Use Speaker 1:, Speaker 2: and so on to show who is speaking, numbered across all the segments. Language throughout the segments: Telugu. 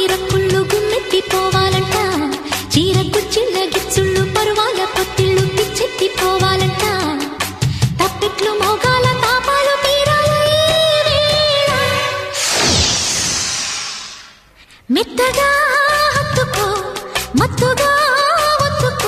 Speaker 1: రక్కుళ్ళు గుమ్మెత్తిపోవాలంట చీర కుచ్చిళ్ళ గిచ్చుళ్ళు పరువాల పొత్తిళ్ళు పిచ్చెత్తిపోవాలంట తప్పెట్లు మోగాల తాపాలు తీరాల ఈ వేళ. మెత్తగా హత్తుకో మత్తుగా ఒత్తుకో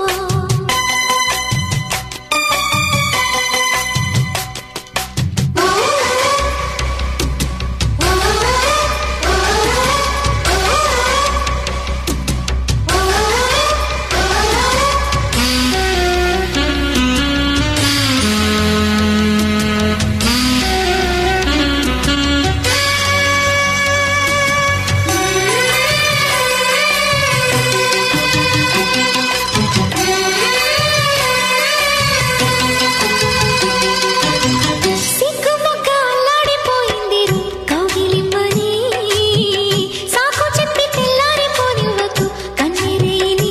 Speaker 1: సిగ్గుమొగ్గ అల్లాడిపోయింది రు కౌగిలిమ్మని. సాకు చెప్పి తెల్లారిపోనివ్వకు కన్నెరేని.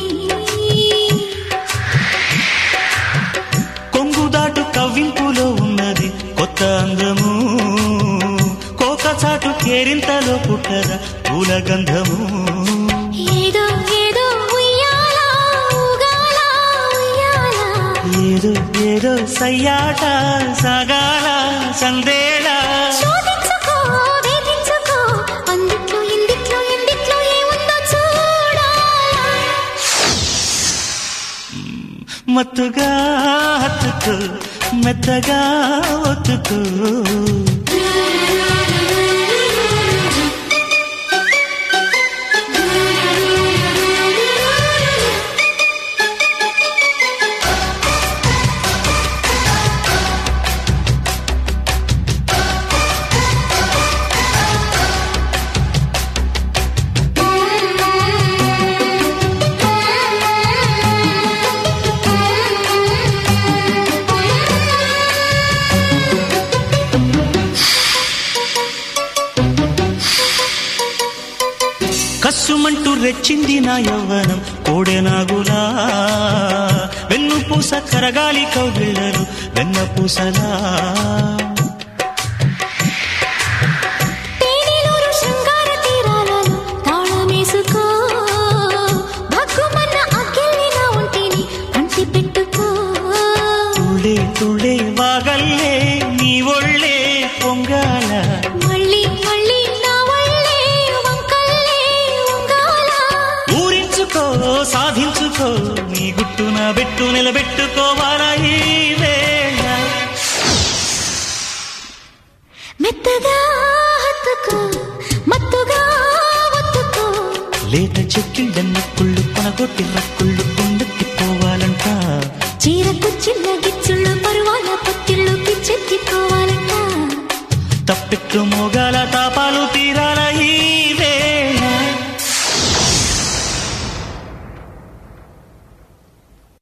Speaker 2: కొంగు దాటు కవ్వింపులో ఉన్నది కొత్త అందము కోక చాటు కేరింతలో పుట్టద పూల గంధము
Speaker 1: ఏదో ఏదో ఉయ్యాల, ఊగాల, ఉయ్యాల.
Speaker 2: ఏదో ఏదో సయ్యాట సాగాల సందేళ
Speaker 1: శోధించుకో, వేధించుకో, అందిట్లో, ఇందిట్లో, ఎందిట్లో ఏముందో చూడాలా.
Speaker 2: మత్తుగా హత్తుకు మెత్తగా ఒత్తుకు కస్సుమంటూ రెచ్చింది నా యవ్వనం కోడెనాగులా వెన్ను పూస కరగాలి కౌగిళ్ళలు వెన్న పూసలా
Speaker 1: తేనెలూరు శృంగార తీరాలలో తాళమేసుకో. భగ్గుమన్న అగ్గిల్ని నా ఒంటిని అంటి పెట్టుకో.
Speaker 2: తుళ్ళే తుళ్ళే వాగల్లే నీ ఒళ్ళే పొంగాల
Speaker 1: మళ్ళీ మళ్ళీ నా ఒళ్ళే వంకల్లే ఉంగాల.
Speaker 2: ఊరించుకో సాధించుకో నీ గుట్టు నా బెట్టు నిలబెట్టుకోవాలా ఈ వేళ
Speaker 1: మెత్తగా హత్తుకో, మత్తుగా ఒత్తుకో.
Speaker 2: లేత చెక్కిళ్ళన్న కుళ్ళు కొనగొట్టి రక్కుళ్ళు కొండెత్తిపోవాలంట